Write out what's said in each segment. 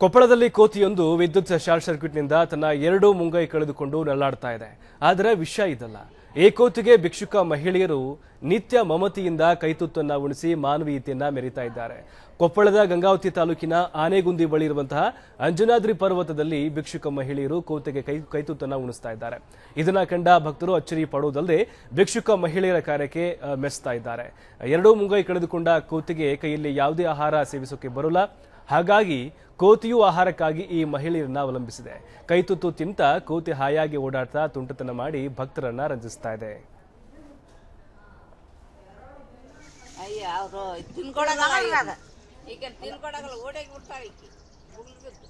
ಕೊಪ್ಪಳದಲ್ಲಿ ಕೋತಿಯೊಂದು ವಿದ್ಯುತ್ ಶಾರ್ಟ್ ಸರ್ಕ್ಯೂಟ್ನಿಂದ ತನ್ನ ಎರಡು ಮುಂಗೈ ಕಳೆದುಕೊಂಡು ನರಳಾಡ್ತಾ ಇದೆ ಆದರೆ ವಿಷಯ ಇದಲ್ಲ ಈ ಕೋತಿಗೆ ಭಿಕ್ಷುಕ ಮಹಿಳೆಯರು ನಿತ್ಯ ಮಮತೆಯಿಂದ ಕೈತುತ್ತನ್ನ ಉಣಿಸಿ ಮಾನವೀಯತೆಯನ್ನ ಮೆರೀತಾ ಇದ್ದಾರೆ ಕೊಪ್ಪಳದ ಗಂಗಾವತಿ ತಾಲೂಕಿನ ಆನೆಗುಂದಿ ಬಳಿ ಇರುವಂತಹ ಅಂಜನಾದ್ರಿ ಪರ್ವತದಲ್ಲಿ ಭಿಕ್ಷುಕ ಮಹಿಳೆಯರು ಕೋತಿಗೆ ಕೈ ಕೈತುತ್ತನ್ನ ಉಣಿಸ್ತಾ ಇದ್ದಾರೆ ಇದನ್ನ ಕಂಡ ಭಕ್ತರು ಅಚ್ಚರಿ ಪಡುವುದಲ್ಲದೆ ಭಿಕ್ಷುಕ ಮಹಿಳೆಯರ ಕಾರ್ಯಕ್ಕೆ ಆ, ಮೆಚ್ತಾ ಇದ್ದಾರೆ ಎರಡೂ ಮುಂಗೈ ಕಳೆದುಕೊಂಡ ಕೋತಿಗೆ ಕೈಯಲ್ಲಿ ಯಾವುದೇ ಆಹಾರ ಸೇವಿಸೋಕೆ ಬರೋಲ್ಲ ಹಾಗಾಗಿ ಕೋತಿಯು ಆಹಾರಕ್ಕಾಗಿ ಈ ಮಹಿಳೆಯರನ್ನ ಅವಲಂಬಿಸಿದೆ ಕೈತುತ್ತು ತಿಂತ ಕೋತಿ ಹಾಯಾಗಿ ಓಡಾಡ್ತಾ ತುಂಟತನ ಮಾಡಿ ಭಕ್ತರನ್ನ ರಂಜಿಸ್ತಾ ಇದೆ ಅಯ್ಯ ಅವರು ತಿನ್ಕೊಡಗಲ್ಲ ಈಗ ತಿನ್ಕೊಡಗಲ್ಲ ಓಡಾಗಿ ಬಿಡ್ತಾಳೆ ಈಕಿ ಮುಗಿಲ್ ಬಿದ್ದು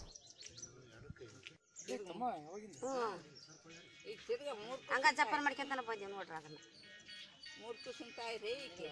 ಈಗ ತಿರ್ಗ ಮೂರು ಹಂಗ ಜಪಾನ್ ಮಾಡ್ಕೊಂತಾನ ಬಂದಿ ನೋಡ್ರಿ ಅದನ್ನ ಮೂರು ಕುಸಿನ ತಾಯಿ ರೀ ಈಕಿ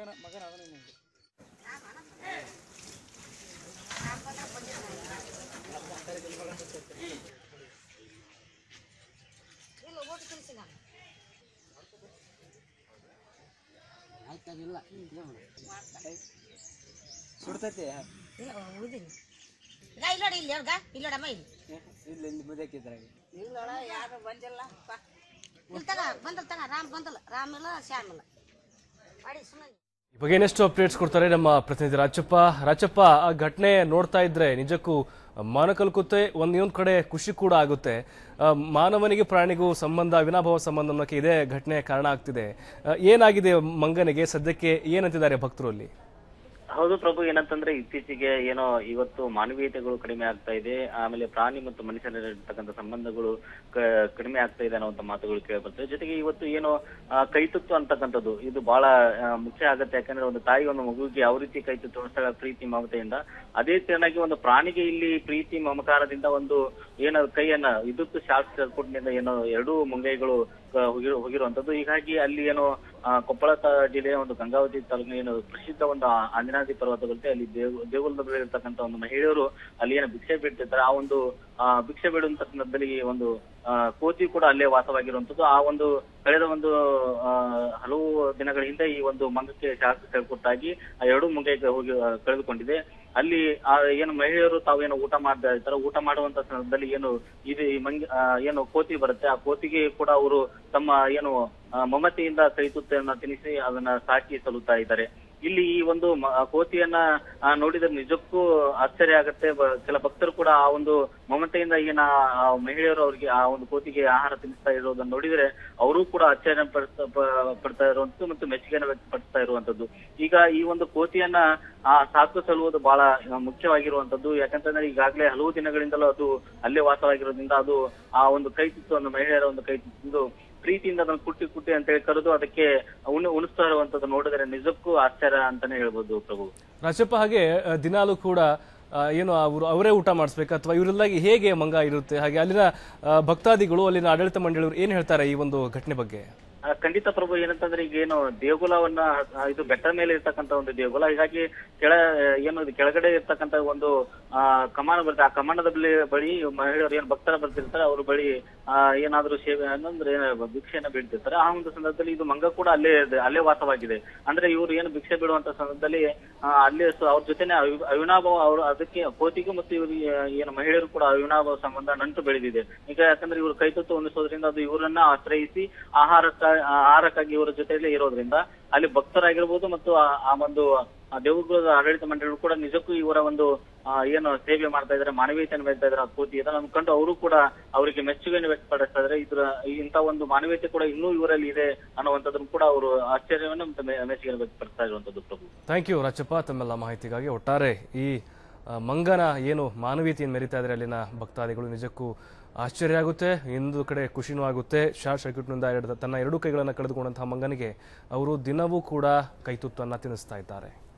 ಸುಡ್ತೈತಿ ಇಲ್ಲ ಉಳಿದೀನಿ ಈಗ ಇಲ್ಲೋಡಿ ಇಲ್ಲಿ ಹೇಳ್ಗ ಇಲ್ಲೋಡಮ್ಮ ಇಲ್ಲಿ ಇಲ್ಲಿ ಮುದಕ್ಕಿದ್ರಾಗ ಇಲ್ಲೋಳ ಯಾರು ಬಂದಿಲ್ಲ ಪಾ ಇಲ್ಲಿ ತಗ ಬಂದಲ್ ತಗ ರಾಮ್ ಬಂದಲ್ಲ ರಾಮ್ ಇಲ್ಲ ಶ್ಯಾಮ್ ಇಲ್ಲ ಮಾಡಿ ಸುಮ್ಮನೆ ಈ ಬಗ್ಗೆ ಇನ್ನಷ್ಟು ಅಪ್ಡೇಟ್ಸ್ ಕೊಡ್ತಾರೆ ನಮ್ಮ ಪ್ರತಿನಿಧಿ ರಾಜಪ್ಪ ರಾಜಪ್ಪ ಆ ಘಟನೆ ನೋಡ್ತಾ ಇದ್ರೆ ನಿಜಕ್ಕೂ ಮಾನ ಕಲ್ಕುತ್ತೆ ಒಂದ್ ಇನ್ನೊಂದ್ ಕಡೆ ಖುಷಿ ಕೂಡ ಆಗುತ್ತೆ ಆ, ಮಾನವನಿಗೆ ಪ್ರಾಣಿಗೂ ಸಂಬಂಧ ಅವಿನಾಭಾವ ಸಂಬಂಧ ಅನ್ನೋಕೆ ಇದೇ ಘಟನೆ ಕಾರಣ ಆಗ್ತಿದೆ ಆ, ಏನಾಗಿದೆ ಮಂಗನಿಗೆ ಸದ್ಯಕ್ಕೆ ಏನಂತಿದ್ದಾರೆ ಭಕ್ತರು ಅಲ್ಲಿ ಹೌದು ಪ್ರಭು ಏನಂತಂದ್ರೆ ಇತ್ತೀಚೆಗೆ ಏನೋ ಇವತ್ತು ಮಾನವೀಯತೆಗಳು ಕಡಿಮೆ ಆಗ್ತಾ ಇದೆ ಆಮೇಲೆ ಪ್ರಾಣಿ ಮತ್ತು ಮನುಷ್ಯರಿರ್ತಕ್ಕಂಥ ಸಂಬಂಧಗಳು ಕ- ಕಡಿಮೆ ಆಗ್ತಾ ಇದೆ ಅನ್ನುವಂತ ಮಾತುಗಳು ಕೇಳಿ ಬರ್ತವೆ ಜೊತೆಗೆ ಇವತ್ತು ಏನೋ ಆ, ಕೈತುತ್ತು ಅಂತಕ್ಕಂಥದ್ದು ಇದು ಬಹಳ ಆ, ಮುಖ್ಯ ಆಗತ್ತೆ ಯಾಕಂದ್ರೆ ಒಂದು ತಾಯಿ ಒಂದು ಮಗುವಿಗೆ ಯಾವ ರೀತಿ ಕೈತುತ್ತು ಹೊರಸ್ತಾಳೆ ಪ್ರೀತಿ ಮಮತೆಯಿಂದ ಅದೇ ತೆರನಾಗಿ ಒಂದು ಪ್ರಾಣಿಗೆ ಇಲ್ಲಿ ಪ್ರೀತಿ ಮಮಕಾರದಿಂದ ಒಂದು ಏನೋ ಕೈಯನ್ನ ವಿದ್ಯುತ್ ಶಾರ್ಟ್ ಸರ್ಕ್ಯೂಟ್ನಿಂದ ಏನೋ ಎರಡೂ ಮುಂಗೈಗಳು ಆ, ಹೋಗಿರೋ ಹೋಗಿರುವಂತದ್ದು ಹೀಗಾಗಿ ಅಲ್ಲಿ ಏನೋ ಆ, ಕೊಪ್ಪಳ ತ- ಜಿಲ್ಲೆಯ ಒಂದು ಗಂಗಾವತಿ ತಾಲೂಕಿನ ಏನು ಪ್ರಸಿದ್ಧ ಒಂದು ಆ- ಆಂಜನಾದ್ರಿ ಪರ್ವತಗಳಿಗೆ ಅಲ್ಲಿ ದೇವ್ ದೇಗುಲದಲ್ಲಿ ಇರ್ತಕ್ಕಂಥ ಒಂದು ಮಹಿಳೆಯರು ಅಲ್ಲಿ ಏನು ಭಿಕ್ಷೆ ಬಿಡ್ತಿರ್ತಾರೆ ಆ ಒಂದು ಆ ಭಿಕ್ಷೆ ಬಿಡುವಂತ ಸಂದರ್ಭದಲ್ಲಿ ಒಂದು ಆ, ಕೋತಿ ಕೂಡ ಅಲ್ಲೇ ವಾಸವಾಗಿರುವಂತದ್ದು ಆ ಒಂದು ಕಳೆದ ಒಂದು ಆ, ಹಲವು ದಿನಗಳ ಹಿಂದೆ ಈ ಒಂದು ಮಂಗಕ್ಕೆ ಶಾರ್ಟ್ ಸರ್ಕ್ಯೂಟ್ ಆಗಿ ಆ ಎರಡು ಮುಂಗೈಗೆ ಹೋಗಿ ಆ, ಕಳೆದುಕೊಂಡಿದೆ ಅಲ್ಲಿ ಆ ಏನು ಮಹಿಳೆಯರು ತಾವೇನು ಊಟ ಮಾಡ್ತಾ ಇರ್ತಾರೆ ಊಟ ಮಾಡುವಂತ ಸಂದರ್ಭದಲ್ಲಿ ಏನು ಇದು ಈ ಮಂಗ ಆ, ಏನು ಕೋತಿ ಬರುತ್ತೆ ಆ ಕೋತಿಗೆ ಕೂಡ ಅವರು ತಮ್ಮ ಏನು ಆ, ಮಮತೆಯಿಂದ ಕೈತುತ್ತನ್ನ ತಿನ್ನಿಸಿ ಅದನ್ನ ಸಾಕಿ ಸಲುತ್ತಾ ಇದ್ದಾರೆ ಇಲ್ಲಿ ಈ ಒಂದು ಮ- ಆ ಕೋತಿಯನ್ನ ಆ, ನೋಡಿದ್ರೆ ನಿಜಕ್ಕೂ ಆಶ್ಚರ್ಯ ಆಗತ್ತೆ ಬ- ಕೆಲ ಭಕ್ತರು ಕೂಡ ಆ ಒಂದು ಮಮತೆಯಿಂದ ಏನ ಆ ಮಹಿಳೆಯರು ಅವರಿಗೆ ಆ ಒಂದು ಕೋತಿಗೆ ಆಹಾರ ತಿನ್ನಿಸ್ತಾ ಇರೋದನ್ನ ನೋಡಿದ್ರೆ ಅವರು ಕೂಡ ಆಶ್ಚರ್ಯ ಪಡ್ತಾ ಪ- ಪಡ್ತಾ ಇರುವಂತದ್ದು ಮತ್ತು ಮೆಚ್ಚುಗೆಯನ್ನು ವ್ಯಕ್ತಪಡಿಸ್ತಾ ಇರುವಂತದ್ದು ಈಗ ಈ ಒಂದು ಕೋತಿಯನ್ನ ಆ ಸಾಕು ಸಲುವುದು ಬಹಳ ಆ, ಮುಖ್ಯವಾಗಿರುವಂತದ್ದು ಯಾಕಂತಂದ್ರೆ ಈಗಾಗಲೇ ಹಲವು ದಿನಗಳಿಂದಲೂ ಅದು ಅಲ್ಲೇ ವಾಸವಾಗಿರೋದ್ರಿಂದ ಅದು ಆ ಒಂದು ಕೈ ತುತ್ತು ಒಂದು ಮಹಿಳೆಯರ ಒಂದು ಕೈ ತುತ್ತು ಪ್ರೀತಿಯಿಂದ ಅದನ್ನು ಕುಟ್ಟಿ ಕುಟ್ಟಿ ಅಂತ ಹೇಳಿ ಕರೆದು ಅದಕ್ಕೆ ಉಣ ಉಣಿಸ್ತಾ ಇರುವಂತದ್ದು ನೋಡಿದ್ರೆ ನಿಜಕ್ಕೂ ಆಶ್ಚರ್ಯ ಅಂತಾನೆ ಹೇಳ್ಬೋದು ಪ್ರಭು ರಾಜಪ್ಪ ಹಾಗೆ ಆ, ದಿನಾಲೂ ಕೂಡ ಆ, ಏನು ಅವರು ಅವರೇ ಊಟ ಮಾಡಿಸ್ಬೇಕು ಅಥವಾ ಇವರೆಲ್ಲ ಹೇಗೆ ಮಂಗ ಇರುತ್ತೆ ಹಾಗೆ ಅಲ್ಲಿನ ಆ, ಭಕ್ತಾದಿಗಳು ಅಲ್ಲಿನ ಆಡಳಿತ ಮಂಡಳಿಯವರು ಏನ್ ಹೇಳ್ತಾರೆ ಈ ಒಂದು ಘಟನೆ ಬಗ್ಗೆ ಆ, ಖಂಡಿತ ಪ್ರಭು ಏನಂತಂದ್ರೆ ಈಗ ಏನು ದೇಗುಲವನ್ನ ಆ, ಇದು ಬೆಟ್ಟ ಮೇಲೆ ಇರ್ತಕ್ಕಂತ ಒಂದು ದೇಗುಲ ಹೀಗಾಗಿ ಕೆಳ ಏನು ಇದು ಕೆಳಗಡೆ ಇರ್ತಕ್ಕಂತ ಒಂದು ಆ ಕಮಾನ ಬರುತ್ತೆ ಆ ಕಮಾನದ ಬಳಿ ಬಳಿ ಮಹಿಳೆಯರು ಏನ್ ಭಕ್ತರ ಬರ್ತಿರ್ತಾರೆ ಅವ್ರ ಬಳಿ ಆ ಏನಾದ್ರೂ ಸೇವೆ ಅಂದ್ರೆ ಭಿಕ್ಷೆಯನ್ನ ಬೀಳ್ತಿರ್ತಾರೆ ಆ ಒಂದು ಸಂದರ್ಭದಲ್ಲಿ ಇದು ಮಂಗ ಕೂಡ ಅಲ್ಲೇ ಇದೆ ಅಲ್ಲೇ ವಾಸವಾಗಿದೆ ಅಂದ್ರೆ ಇವ್ರು ಏನು ಭಿಕ್ಷೆ ಬಿಡುವಂತ ಸಂದರ್ಭದಲ್ಲಿ ಆ, ಅಲ್ಲೇ ಸೊ- ಅವ್ರ ಜೊತೆನೆ ಅವಿ- ಅವಿನಾಭಾವ ಅವರು ಅದಕ್ಕೆ ಕೋತಿಗೂ ಮತ್ತು ಇವ್ರಿಗೆ ಏನು ಮಹಿಳೆಯರು ಕೂಡ ಅವಿನಾಭಾವ ಸಂಬಂಧ ನಂಟು ಬೆಳೆದಿದೆ ಈಗ ಯಾಕಂದ್ರೆ ಇವರು ಕೈತುತ್ತು ಹೊಂದಿಸೋದ್ರಿಂದ ಅದು ಇವರನ್ನ ಆಶ್ರಯಿಸಿ ಆಹಾರಕ್ಕ ಆಹಾರಕ್ಕಾಗಿ ಇವರ ಜೊತೆಯಲ್ಲೇ ಇರೋದ್ರಿಂದ ಅಲ್ಲಿ ಭಕ್ತರಾಗಿರ್ಬೋದು ಮತ್ತು ಆ ಆ ಒಂದು ಆ ದೇವಗುಲದ ಆಡಳಿತ ಮಂಡಳಿಗಳು ಕೂಡ ನಿಜಕ್ಕೂ ಇವರ ಒಂದು ಆ, ಏನು ಸೇವೆ ಮಾಡ್ತಾ ಇದ್ದಾರೆ ಮಾನವೀಯತೆಯನ್ನು ಬೆಳೆಸ್ತಾ ಇದ್ದಾರೆ ಆ ಕೋತಿ ಇದನ್ನ ಕಂಡು ಅವರು ಕೂಡ ಅವರಿಗೆ ಮೆಚ್ಚುಗೆಯನ್ನು ವ್ಯಕ್ತಪಡಿಸ್ತಾ ಇದ್ದಾರೆ ಇದ್ರ ಇಂಥ ಒಂದು ಮಾನವೀಯತೆ ಕೂಡ ಇನ್ನೂ ಇವರಲ್ಲಿ ಇದೆ ಅನ್ನುವಂಥದ್ದನ್ನು ಕೂಡ ಅವರು ಆಶ್ಚರ್ಯವನ್ನು ಮತ್ತು ಮೆ- ಮೆಚ್ಚುಗೆಯನ್ನು ವ್ಯಕ್ತಪಡಿಸ್ತಾ ಇರುವಂತದ್ದು ಪ್ರಭು ಥ್ಯಾಂಕ್ ಯು ರಾಜಪ್ಪ ತಮ್ಮೆಲ್ಲ ಮಾಹಿತಿಗಾಗಿ ಒಟ್ಟಾರೆ ಈ ಆ, ಮಂಗನ ಏನು ಮಾನವೀಯತೆಯನ್ನು ಮೆರಿತಾ ಇದ್ದಾರೆ ಅಲ್ಲಿನ ಭಕ್ತಾದಿಗಳು ನಿಜಕ್ಕೂ ಆಶ್ಚರ್ಯ ಆಗುತ್ತೆ ಒಂದು ಕಡೆ ಖುಷಿನೂ ಆಗುತ್ತೆ ಶಾರ್ಟ್ ಸರ್ಕ್ಯೂಟ್ನಿಂದ ಎರಡು ತನ್ನ ಎರಡೂ ಕೈಗಳನ್ನು ಕಳೆದುಕೊಂಡಂತಹ ಮಂಗನಿಗೆ ಅವರು ದಿನವೂ ಕೂಡ ಕೈತುತ್ತನ್ನು ತಿನ್ನಿಸ್ತಾ ಇದ್ದಾರೆ